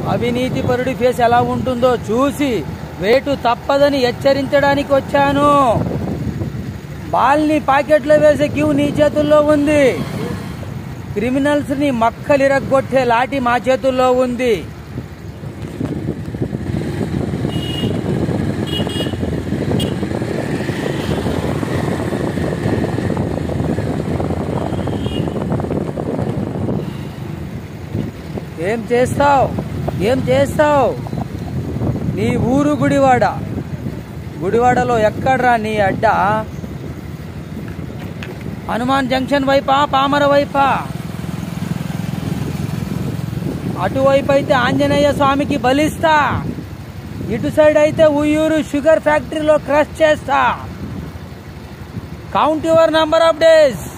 అవినీతి పరుడి ఫేస్ ఎలా ఉంటుందో చూసి వేటు తప్పదని హెచ్చరించడానికి వచ్చాను బాల్ని పాకెట్లో వేసే క్యూ నీ చేతుల్లో ఉంది క్రిమినల్స్ ని మక్కలిరగొట్టే లాఠీ మా చేతుల్లో ఉంది ఏం చేస్తావు ఏం చేస్తావు నీ ఊరు గుడివాడ గుడివాడలో ఎక్కడ్రా నీ అడ్డ హనుమాన్ జంక్షన్ వైపా పామర వైపా అటువైపు అయితే ఆంజనేయ స్వామికి బలిస్తా ఇటు సైడ్ అయితే ఉయ్యూరు షుగర్ ఫ్యాక్టరీలో క్రష్ చేస్తా count your number of days